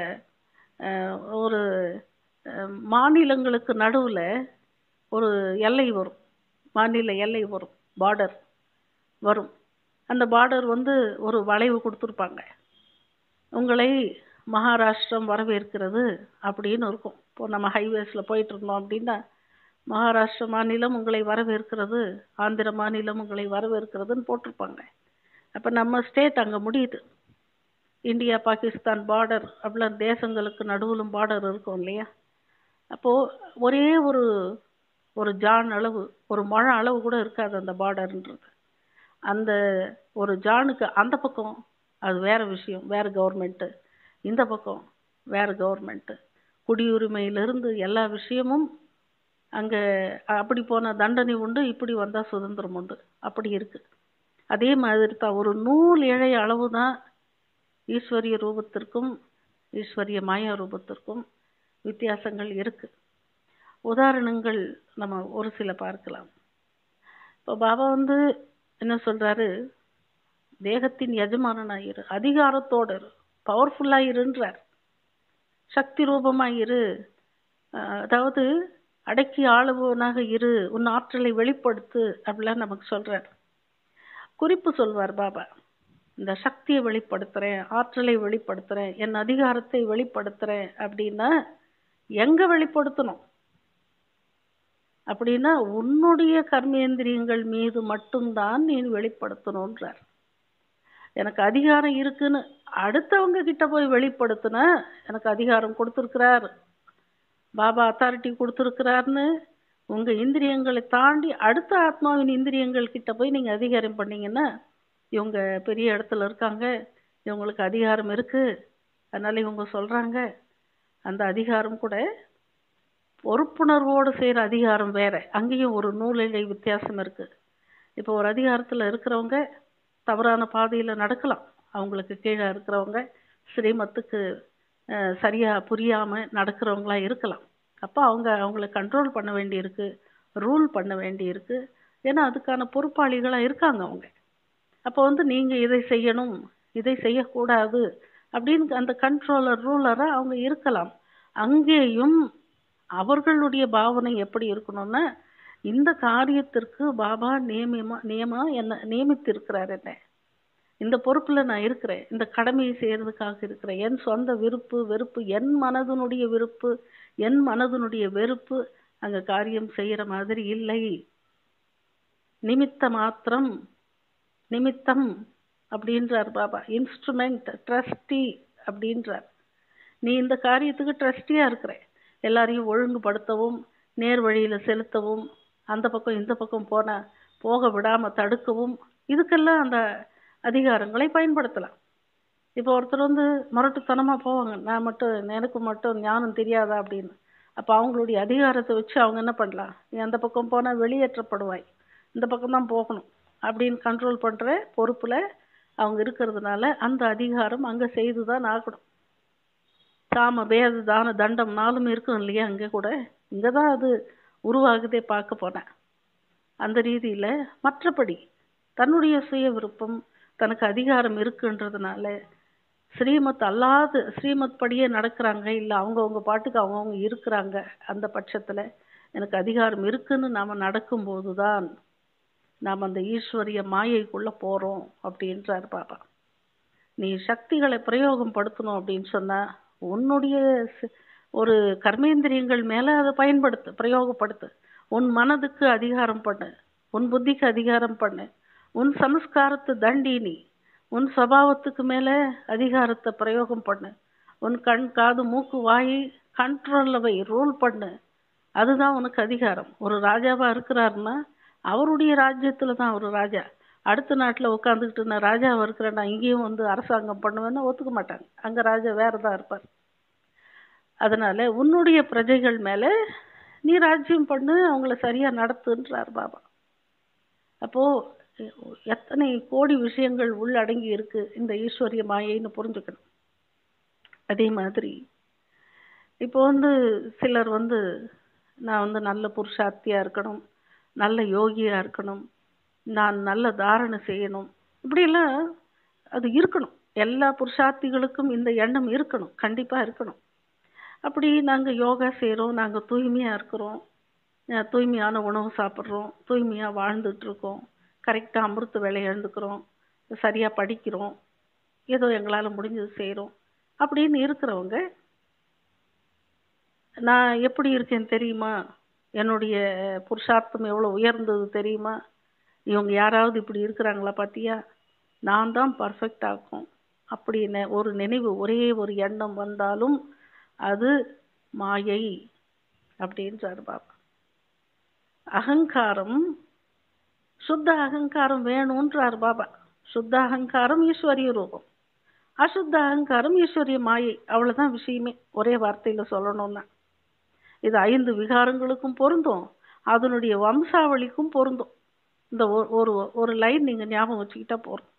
Speaker 1: அஹ், ஒரு அஹ், மாநிலங்களுக்கு நடுவுல ஒரு எல்லை வரும் மாநில எல்லை வரும் பார்டர் வரும் அந்த பார்டர் வந்து ஒரு வளைவு கொடுத்துருப்பாங்க உங்களை மகாராஷ்டிரம் வரவேற்கிறது அப்படின்னு இருக்கும் இப்போ நம்ம ஹைவேஸ்ல போயிட்டு இருந்தோம் அப்படின்னா மகாராஷ்டிர மாநிலம் உங்களை வரவேற்கிறது ஆந்திர மாநிலம் உங்களை வரவேற்கிறதுன்னு போட்டிருப்பாங்க அப்ப நம்ம ஸ்டேட் அங்க முடியுது இந்தியா பாகிஸ்தான் பார்டர் அப்படிலாம் தேசங்களுக்கு நடுவிலும் பார்டர் இருக்கும் இல்லையா அப்போ ஒரே ஒரு ஒரு ஜான் அளவு ஒரு மழை அளவு கூட இருக்காது அந்த பார்டர்ன்றது அந்த ஒரு ஜானுக்கு அந்த பக்கம் அது வேற விஷயம் வேற கவர்மெண்ட் இந்த பக்கம் வேற கவர்மெண்ட் குடியுரிமையிலிருந்து எல்லா விஷயமும் அங்க அப்படி போன தண்டனை உண்டு இப்படி வந்தா சுதந்திரம் உண்டு அப்படி இருக்கு அதே மாதிரி தான் ஒரு நூல் இழை அளவு தான் ஈஸ்வரிய ரூபத்திற்கும் ஈஸ்வரிய மாயா ரூபத்திற்கும் வித்தியாசங்கள் இருக்கு உதாரணங்கள் நம்ம ஒரு சில பார்க்கலாம் இப்போ பாபா வந்து என்ன சொல்றாரு தேகத்தின் எஜமானனா இரு அதிகாரத்தோட இரு பவர்ஃபுல்லா இருன்றார் சக்தி ரூபமா இரு அஹ் அதாவது அடக்கி ஆளுபவனாக இரு உன் ஆற்றலை வெளிப்படுத்து அப்படிலாம் நமக்கு சொல்றார் குறிப்பு சொல்வார் பாபா இந்த சக்தியை வெளிப்படுத்துறேன் ஆற்றலை வெளிப்படுத்துறேன் என் அதிகாரத்தை வெளிப்படுத்துறேன் அப்படின்னா எங்க வெளிப்படுத்தணும் அப்படின்னா உன்னுடைய கர்மேந்திரியங்கள் மீது மட்டும்தான் நீ வெளிப்படுத்தணுன்றார் எனக்கு அதிகாரம் இருக்குன்னு அடுத்தவங்க கிட்ட போய் வெளிப்படுத்தின எனக்கு அதிகாரம் கொடுத்துருக்கிறார் பாபா அத்தாரிட்டி கொடுத்துருக்கிறாருன்னு உங்க இந்திரியங்களை தாண்டி அடுத்த ஆத்மாவின் இந்திரியங்கள் கிட்ட போய் நீங்க அதிகாரம் பண்ணீங்கன்னா இவங்க பெரிய இடத்துல இருக்காங்க இவங்களுக்கு அதிகாரம் இருக்கு அதனால இவங்க சொல்றாங்க அந்த அதிகாரம் கூட பொறுப்புணர்வோடு செய்யற அதிகாரம் வேற அங்கேயும் ஒரு நூலிழை வித்தியாசம் இருக்கு இப்போ ஒரு அதிகாரத்துல இருக்கிறவங்க தவறான பாதையில நடக்கலாம் அவங்களுக்கு கீழே இருக்கிறவங்க ஸ்ரீமத்துக்கு சரியா புரியாம நடக்கிறவங்களா இருக்கலாம் அப்போ அவங்க அவங்கள கண்ட்ரோல் பண்ண வேண்டியிருக்கு ரூல் பண்ண வேண்டி இருக்கு ஏன்னா அதுக்கான பொறுப்பாளிகளா இருக்காங்க அவங்க அப்போ வந்து நீங்க இதை செய்யணும் இதை செய்யக்கூடாது அப்படின்னு அந்த கண்ட்ரோலர் ரூலரா அவங்க இருக்கலாம் அங்கேயும் அவர்களுடைய பாவனை எப்படி இருக்கணும்னா இந்த காரியத்திற்கு பாபா நியமமா நியமா என்ன நியமித்திருக்கிறார் என்ன இந்த பொறுப்புல நான் இருக்கிறேன் இந்த கடமையை செய்யறதுக்காக இருக்கிறேன் என் சொந்த விருப்பு வெறுப்பு என் மனதனுடைய விருப்பு என் மனதனுடைய வெறுப்பு அங்க காரியம் செய்யற மாதிரி இல்லை நிமித்த மாத்திரம் நிமித்தம் அப்படின்றார் பாபா இன்ஸ்ட்ருமெண்ட் ட்ரஸ்டி அப்படின்றார் நீ இந்த காரியத்துக்கு ட்ரஸ்டியா இருக்கிற எல்லாரையும் ஒழுங்குபடுத்தவும் நேர் வழியில செலுத்தவும் அந்த பக்கம் இந்த பக்கம் போன போக விடாம தடுக்கவும் இதுக்கெல்லாம் அந்த அதிகாரங்களை பயன்படுத்தலாம் இப்போ ஒருத்தர் வந்து முரட்டுத்தனமா போவாங்க நான் மட்டும் எனக்கு மட்டும் ஞானம் தெரியாதா அப்படின்னு அப்ப அவங்களுடைய அதிகாரத்தை வச்சு அவங்க என்ன பண்ணலாம் நீ அந்த பக்கம் போனா வெளியேற்றப்படுவாய் இந்த பக்கம் தான் போகணும் அப்படின்னு கண்ட்ரோல் பண்ற பொறுப்புல அவங்க இருக்கிறதுனால அந்த அதிகாரம் அங்க செய்துதான் ஆகணும் சாம பேத தான தண்டம் நாளும் இருக்கும் இல்லையா அங்க கூட இங்கதான் அது உருவாகுதே பார்க்க போனேன் அந்த ரீதியில மற்றபடி தன்னுடைய சுய விருப்பம் தனக்கு அதிகாரம் இருக்குன்றதுனால ஸ்ரீமத் அல்லாது ஸ்ரீமத் படியே நடக்கிறாங்க இல்ல அவங்கவங்க பாட்டுக்கு அவங்கவுங்க இருக்கிறாங்க அந்த பட்சத்துல எனக்கு அதிகாரம் இருக்குன்னு நாம நடக்கும்போதுதான் நாம் அந்த ஈஸ்வரிய மாயைக்குள்ள போறோம் அப்படின்றார் பாபா நீ சக்திகளை பிரயோகம் படுத்தணும் அப்படின்னு சொன்னா உன்னுடைய சி- ஒரு கர்மேந்திரியங்கள் மேல அதை பயன்படுத்து பிரயோகப்படுத்து உன் மனதுக்கு அதிகாரம் பண்ணு உன் புத்திக்கு அதிகாரம் பண்ணு உன் சமஸ்காரத்து தண்டி நீ உன் சபாவத்துக்கு மேல அதிகாரத்தை பிரயோகம் பண்ணு உன் கண் காது மூக்கு வாய் கண்ட்ரோல்ல வை ரூல் பண்ணு அதுதான் உனக்கு அதிகாரம் ஒரு ராஜாவா இருக்கிறாருன்னா அவருடைய ராஜ்யத்துல தான் ஒரு ராஜா அடுத்த நாட்டுல உட்காந்துக்கிட்டு நான் ராஜாவா இருக்கிறேன் நான் இங்கேயும் வந்து அரசாங்கம் பண்ணுவேன்னா ஒத்துக்க மாட்டாங்க அங்க ராஜா வேறதா இருப்பார் அதனால உன்னுடைய பிரஜைகள் மேல நீ ராஜ்யம் பண்ணு அவங்கள சரியா நடத்துன்றார் பாபா அப்போ எத்தனை கோடி விஷயங்கள் உள்ளடங்கி இருக்கு இந்த ஈஸ்வரிய மாயைன்னு புரிஞ்சுக்கணும் அதே மாதிரி இப்போ வந்து சிலர் வந்து நான் வந்து நல்ல புருஷார்த்தியா இருக்கணும் நல்ல யோகியா இருக்கணும் நான் நல்ல தாரணை செய்யணும் இப்படியெல்லாம் அது இருக்கணும் எல்லா புருஷார்த்திகளுக்கும் இந்த எண்ணம் இருக்கணும் கண்டிப்பா இருக்கணும் அப்படி நாங்க யோகா செய்றோம் நாங்க தூய்மையா இருக்கிறோம் அஹ் தூய்மையான உணவு சாப்பிட்றோம் தூய்மையா வாழ்ந்துட்டு இருக்கோம் கரெக்டா அமிர்த வேலை எழுந்துக்கிறோம் சரியா படிக்கிறோம் ஏதோ எங்களால முடிஞ்சது செய்றோம் அப்படின்னு இருக்கிறவங்க நான் எப்படி இருக்கேன் தெரியுமா என்னுடைய புருஷார்த்தம் எவ்வளவு உயர்ந்தது தெரியுமா இவங்க யாராவது இப்படி இருக்கிறாங்களா பாத்தியா நான் தான் பர்ஃபெக்ட் ஆக்கும் அப்படின்னு ஒரு நினைவு ஒரே ஒரு எண்ணம் வந்தாலும் அது மாயை அப்படின்றார் பாபா அகங்காரம் சுத்த அகங்காரம் வேணும்ன்றார் பாபா சுத்த அகங்காரம் ஈஸ்வரிய ரூபம் அசுத்த அகங்காரம் ஈஸ்வரிய மாயை அவ்வளவுதான் விஷயமே ஒரே வார்த்தையில சொல்லணும்னா இது ஐந்து விகாரங்களுக்கும் பொருந்தும் அதனுடைய வம்சாவளிக்கும் பொருந்தும் இந்த ஒரு- ஒரு ஒரு லைன் நீங்க ஞாபகம் வச்சுக்கிட்டா போறோம்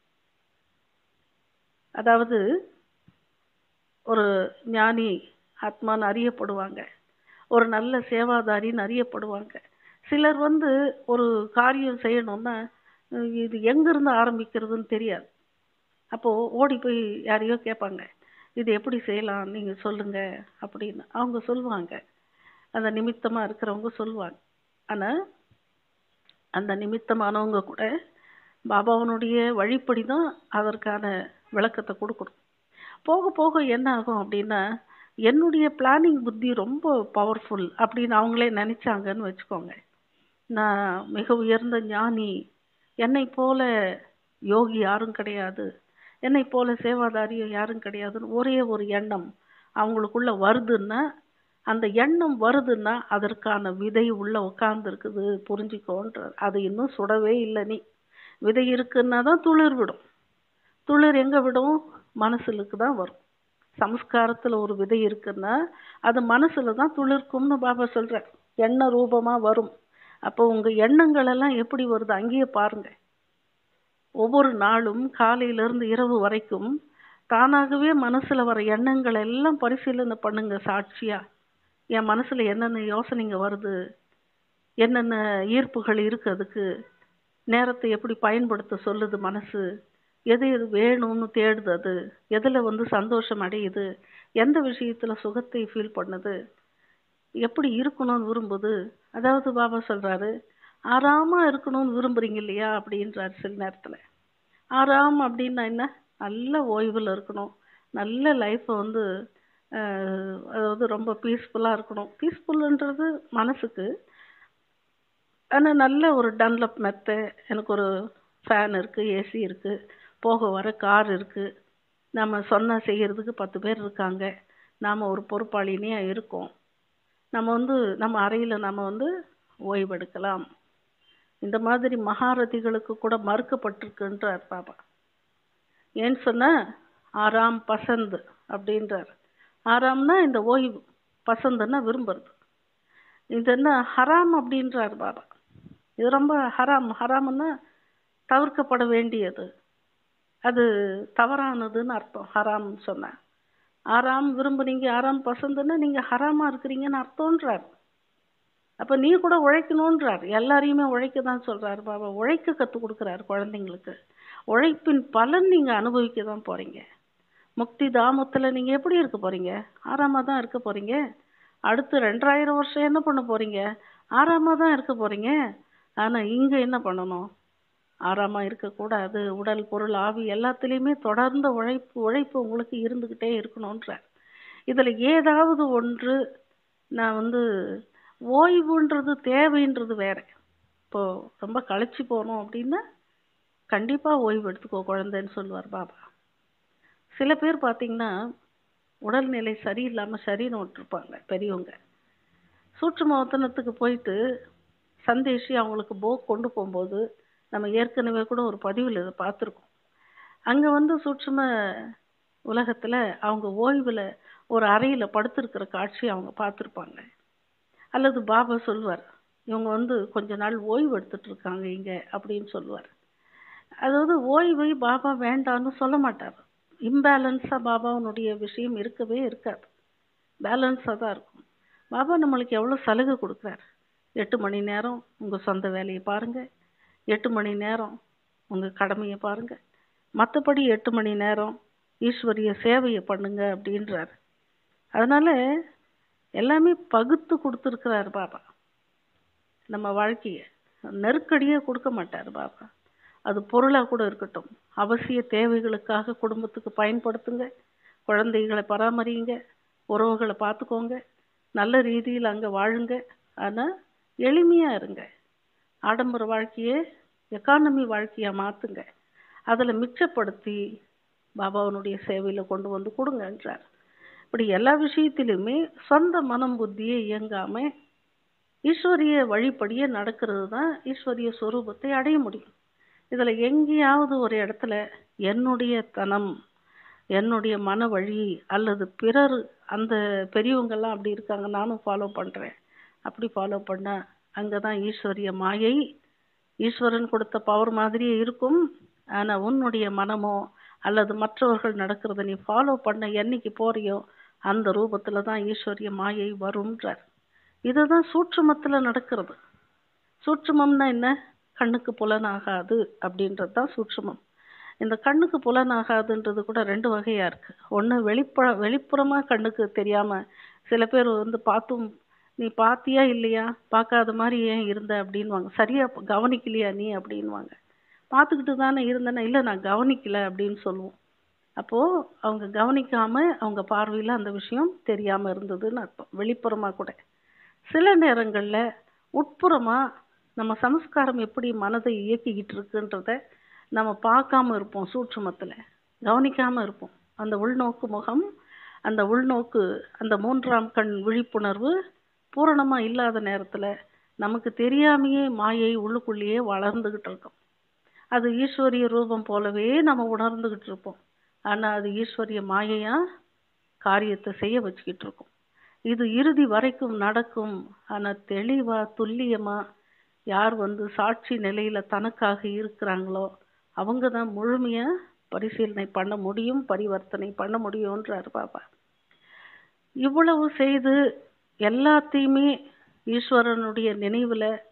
Speaker 1: அதாவது ஒரு ஞானி ஆத்மான்னு அறியப்படுவாங்க ஒரு நல்ல சேவாதாரின்னு அறியப்படுவாங்க சிலர் வந்து ஒரு காரியம் செய்யணும்னா அஹ் இது எங்கிருந்து ஆரம்பிக்கிறதுன்னு தெரியாது அப்போ ஓடி போய் யாரையோ கேட்பாங்க இது எப்படி செய்யலாம் நீங்க சொல்லுங்க அப்படின்னு அவங்க சொல்லுவாங்க அந்த நிமித்தமா இருக்கிறவங்க சொல்லுவாங்க ஆனா அந்த நிமித்தமானவங்க கூட பாபாவனுடைய வழிப்படி தான் அதற்கான விளக்கத்தை கொடுக்கணும் போக போக என்ன ஆகும் அப்படின்னா என்னுடைய பிளானிங் புத்தி ரொம்ப பவர்ஃபுல் அப்படின்னு அவங்களே நினைச்சாங்கன்னு வச்சுக்கோங்க நான் மிக உயர்ந்த ஞானி என்னை போல யோகி யாரும் கிடையாது என்னை போல சேவாதாரியும் யாரும் கிடையாதுன்னு ஒரே ஒரு எண்ணம் அவங்களுக்குள்ள வருதுன்னா அந்த எண்ணம் வருதுன்னா அதற்கான விதை உள்ள உட்கார்ந்து இருக்குது புரிஞ்சுக்கோன்ற அது இன்னும் சுடவே இல்லை நீ விதை இருக்குன்னா தான் துளிர் விடும் துளிர் எங்க விடும் மனசுலுக்கு தான் வரும் சம்ஸ்காரத்துல ஒரு விதை இருக்குன்னா அது மனசுல தான் துளிர்க்கும்னு பாபா சொல்ற எண்ண ரூபமா வரும் அப்போ உங்க எண்ணங்கள் எல்லாம் எப்படி வருது அங்கேயே பாருங்க ஒவ்வொரு நாளும் காலையில இருந்து இரவு வரைக்கும் தானாகவே மனசுல வர எண்ணங்கள் எல்லாம் பரிசீலனை பண்ணுங்க சாட்சியா என் மனசுல என்னென்ன யோசனைங்க வருது என்னென்ன ஈர்ப்புகள் இருக்கு அதுக்கு நேரத்தை எப்படி பயன்படுத்த சொல்லுது மனசு எது எது வேணும்னு தேடுது அது எதில் வந்து சந்தோஷம் அடையுது எந்த விஷயத்துல சுகத்தை ஃபீல் பண்ணுது எப்படி இருக்கணும்னு விரும்புது அதாவது பாபா சொல்றாரு ஆறாம இருக்கணும்னு விரும்புறீங்க இல்லையா அப்படின்றாரு சில நேரத்துல ஆறாம் அப்படின்னா என்ன நல்ல ஓய்வில் இருக்கணும் நல்ல லைஃப்பை வந்து அஹ், அதாவது ரொம்ப பீஸ்ஃபுல்லாக இருக்கணும் பீஸ்ஃபுல்ன்றது மனசுக்கு ஆனால் நல்ல ஒரு டன்லப் மெத்த எனக்கு ஒரு ஃபேன் இருக்குது ஏசி இருக்குது போக வர கார் இருக்குது நம்ம சொன்ன செய்யறதுக்கு பத்து பேர் இருக்காங்க நாம் ஒரு பொறுப்பாளினியாக இருக்கோம் நம்ம வந்து நம்ம அறையில் நம்ம வந்து ஓய்வெடுக்கலாம் இந்த மாதிரி மகாரதிகளுக்கு கூட மறுக்கப்பட்டிருக்குன்றார் பாபா ஏன்னு சொன்னா ஆறாம் பசந்து அப்படின்றார் ஆறாம்னா இந்த ஓய்வு பசந்துன்னா விரும்புறது இது என்ன ஹராம் அப்படின்றார் பாபா இது ரொம்ப ஹராம் ஹராம்னா தவிர்க்கப்பட வேண்டியது அது தவறானதுன்னு அர்த்தம் ஹராம்னு சொன்னேன் ஆறாம் விரும்புனீங்க ஆறாம் பசந்துன்னா நீங்க ஹராமா இருக்கிறீங்கன்னு அர்த்தம்ன்றார் அப்ப நீ கூட உழைக்கணுன்றார் எல்லாரையுமே உழைக்க தான் சொல்றாரு பாபா உழைக்க கத்து கொடுக்குறாரு குழந்தைங்களுக்கு உழைப்பின் பலன் நீங்க அனுபவிக்க தான் போறீங்க முக்தி தாமத்துல நீங்க எப்படி இருக்க போறீங்க ஆறாமா தான் இருக்க போறீங்க அடுத்து ரெண்டாயிரம் வருஷம் என்ன பண்ண போறீங்க ஆறாமா தான் இருக்க போறீங்க ஆனா இங்க என்ன பண்ணணும் ஆறாமா இருக்கக்கூடாது உடல் பொருள் ஆவி எல்லாத்துலேயுமே தொடர்ந்த உழைப்பு உழைப்பு உங்களுக்கு இருந்துக்கிட்டே இருக்கணுன்றார் இதுல ஏதாவது ஒன்று நான் வந்து ஓய்வுன்றது தேவைன்றது வேற இப்போ ரொம்ப களைச்சு போனோம் அப்படின்னா கண்டிப்பா ஓய்வு எடுத்துக்கோ குழந்தைன்னு சொல்லுவார் பாபா சில பேர் பார்த்தீங்கன்னா உடல்நிலை சரியில்லாம சரீரம் விட்டுருப்பாங்க பெரியவங்க சூட்சுமவத்தனத்துக்கு போயிட்டு சந்தேஷி அவங்களுக்கு போக் கொண்டு போகும்போது நம்ம ஏற்கனவே கூட ஒரு பதிவில் இதை பார்த்துருக்கோம் அங்க வந்து சூட்சும உலகத்துல அவங்க ஓய்வுல ஒரு அறையில படுத்திருக்கிற காட்சி அவங்க பார்த்துருப்பாங்க அல்லது பாபா சொல்வார் இவங்க வந்து கொஞ்ச நாள் ஓய்வு எடுத்துட்டு இருக்காங்க இங்க அப்படின்னு சொல்லுவார் அதாவது ஓய்வை பாபா வேண்டான்னு சொல்ல மாட்டார் இம்பேலன்ஸா பாபாவுனுடைய விஷயம் இருக்கவே இருக்காது பேலன்ஸாக தான் இருக்கும் பாபா நம்மளுக்கு எவ்வளோ சலுகை கொடுக்குறாரு எட்டு மணி நேரம் உங்கள் சொந்த வேலையை பாருங்க எட்டு மணி நேரம் உங்கள் கடமையை பாருங்க மற்றபடி எட்டு மணி நேரம் ஈஸ்வரிய சேவையை பண்ணுங்க அப்படின்றாரு அதனால எல்லாமே பகுத்து கொடுத்துருக்கிறாரு பாபா நம்ம வாழ்க்கையை நெருக்கடியாக கொடுக்க மாட்டார் பாபா அது பொருளாக கூட இருக்கட்டும் அவசிய தேவைகளுக்காக குடும்பத்துக்கு பயன்படுத்துங்க குழந்தைகளை பராமரிங்க உறவுகளை பார்த்துக்கோங்க நல்ல ரீதியில் அங்கே வாழுங்க ஆனால் எளிமையாக இருங்க ஆடம்பர வாழ்க்கையை எக்கானமி வாழ்க்கையாக மாற்றுங்க அதில் மிச்சப்படுத்தி பாபாவனுடைய சேவையில் கொண்டு வந்து கொடுங்கன்றார் இப்படி எல்லா விஷயத்திலுமே சொந்த மனம் புத்தியை இயங்காம ஈஸ்வரிய வழிப்படியே நடக்கிறது தான் ஈஸ்வரிய சொரூபத்தை அடைய முடியும் இதுல எங்கேயாவது ஒரு இடத்துல என்னுடைய தனம் என்னுடைய மன வழி அல்லது பிறர் அந்த பெரியவங்கெல்லாம் அப்படி இருக்காங்க நானும் ஃபாலோ பண்றேன் அப்படி ஃபாலோ பண்ணா அங்கதான் ஈஸ்வரிய மாயை ஈஸ்வரன் கொடுத்த பவர் மாதிரியே இருக்கும் ஆனா உன்னுடைய மனமோ அல்லது மற்றவர்கள் நடக்கிறத நீ ஃபாலோ பண்ண என்னைக்கு போறியோ அந்த ரூபத்துல தான் ஈஸ்வரிய மாயை வரும்ன்றார் இதுதான் சூட்சுமத்துல நடக்கிறது சூட்சுமம்னா என்ன கண்ணுக்கு புலனாகாது அப்படின்றது தான் சூட்சுமம் இந்த கண்ணுக்கு புலனாகாதுன்றது கூட ரெண்டு வகையா இருக்கு ஒண்ணு வெளிப்புற வெளிப்புறமா கண்ணுக்கு தெரியாம சில பேர் வந்து பார்த்தும் நீ பாத்தியா இல்லையா பார்க்காத மாதிரி ஏன் இருந்த அப்படின்வாங்க சரியா கவனிக்கலையா நீ அப்படின்வாங்க பார்த்துக்கிட்டு தானே இருந்தேன்னா இல்லை நான் கவனிக்கல அப்படின்னு சொல்லுவோம் அப்போ அவங்க கவனிக்காம அவங்க பார்வையில அந்த விஷயம் தெரியாம இருந்ததுன்னு அர்த்தம் வெளிப்புறமா கூட சில நேரங்கள்ல உட்புறமா நம்ம சம்ஸ்காரம் எப்படி மனதை இயக்கிக்கிட்டு இருக்குன்றத நம்ம பார்க்காம இருப்போம் சூட்சுமத்துல கவனிக்காம இருப்போம் அந்த உள்நோக்கு முகம் அந்த உள்நோக்கு அந்த மூன்றாம் கண் விழிப்புணர்வு பூரணமா இல்லாத நேரத்துல நமக்கு தெரியாமையே மாயை உள்ளுக்குள்ளேயே வளர்ந்துகிட்டு இருக்கும் அது ஈஸ்வரிய ரூபம் போலவே நம்ம உணர்ந்துகிட்டு இருப்போம் ஆனா அது ஈஸ்வரிய மாயையா காரியத்தை செய்ய வச்சுக்கிட்டு இருக்கும் இது இறுதி வரைக்கும் நடக்கும் ஆனா தெளிவா துல்லியமா யார் வந்து சாட்சி நிலையில தனக்காக இருக்கிறாங்களோ அவங்க தான் முழுமையா பரிசீலனை பண்ண முடியும் பரிவர்த்தனை பண்ண முடியும்ன்றார் பாபா இவ்வளவு செய்து எல்லாத்தையுமே ஈஸ்வரனுடைய நினைவுல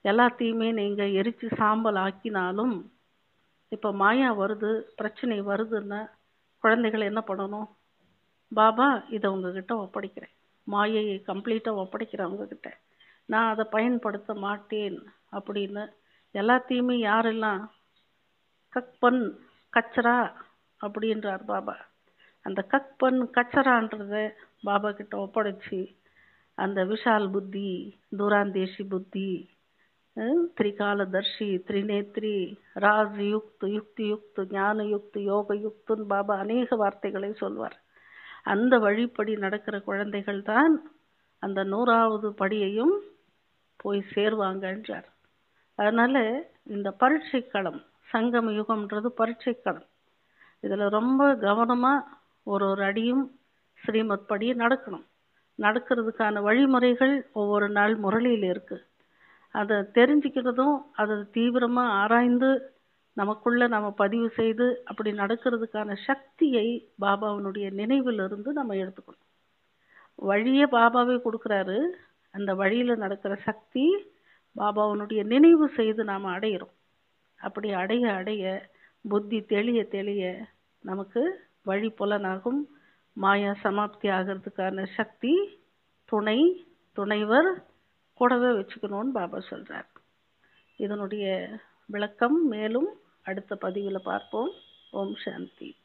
Speaker 1: எல்லாத்தையுமே நீங்க எரிச்சு சாம்பல் ஆக்கினாலும் இப்ப மாயா வருது பிரச்சனை வருதுன்னா குழந்தைகள் என்ன பண்ணணும் பாபா இதை உங்ககிட்ட ஒப்படைக்கிறேன் மாயையை கம்ப்ளீட்டா ஒப்படைக்கிறேன் உங்ககிட்ட நான் அதை பயன்படுத்த மாட்டேன் அப்படின்னு எல்லாத்தையுமே யாரெல்லாம் கக்பன் கச்சரா அப்படின்றார் பாபா அந்த கக்பன் கச்சரான்றத பாபா கிட்ட ஒப்படைச்சு அந்த விஷால் புத்தி தூராந்தேஷி புத்தி அஹ், திரிகாலதர்ஷி திரிநேத்ரி ராஜ் யுக்த் யுக்தி யுக்த் ஞான யுக்த் யோக யுக்துன்னு பாபா அநேக வார்த்தைகளை சொல்வார் அந்த வழிப்படி நடக்கிற குழந்தைகள் தான் அந்த நூறாவது படியையும் போய் சேருவாங்கன்றார் அதனால இந்த பரீட்சை களம் சங்கம யுகம்ன்றது பரீட்சை களம் இதுல ரொம்ப கவனமா ஒரு ஒரு அடியும் ஸ்ரீமத் படி நடக்கணும் நடக்கிறதுக்கான வழிமுறைகள் ஒவ்வொரு நாள் முரளியில் இருக்கு அதை தெரிஞ்சுக்கிறதும் அதை தீவிரமா ஆராய்ந்து நமக்குள்ள நம்ம பதிவு செய்து அப்படி நடக்கிறதுக்கான சக்தியை பாபாவினுடைய நினைவிலிருந்து நம்ம எடுத்துக்கணும் வழியே பாபாவே கொடுக்குறாரு அந்த வழியில நடக்கிற சக்தி பாபாவினுடைய நினைவு செய்து நாம் அடையிறோம் அப்படி அடைய அடைய புத்தி தெளிய தெளிய நமக்கு வழி புலனாகும் மாயா சமாப்தி ஆகிறதுக்கான சக்தி துணை துணைவர் கூடவே வச்சுக்கணும்னு பாபா சொல்றார் இதனுடைய விளக்கம் மேலும் அடுத்த பதிவில் பார்ப்போம் ஓம் சாந்தி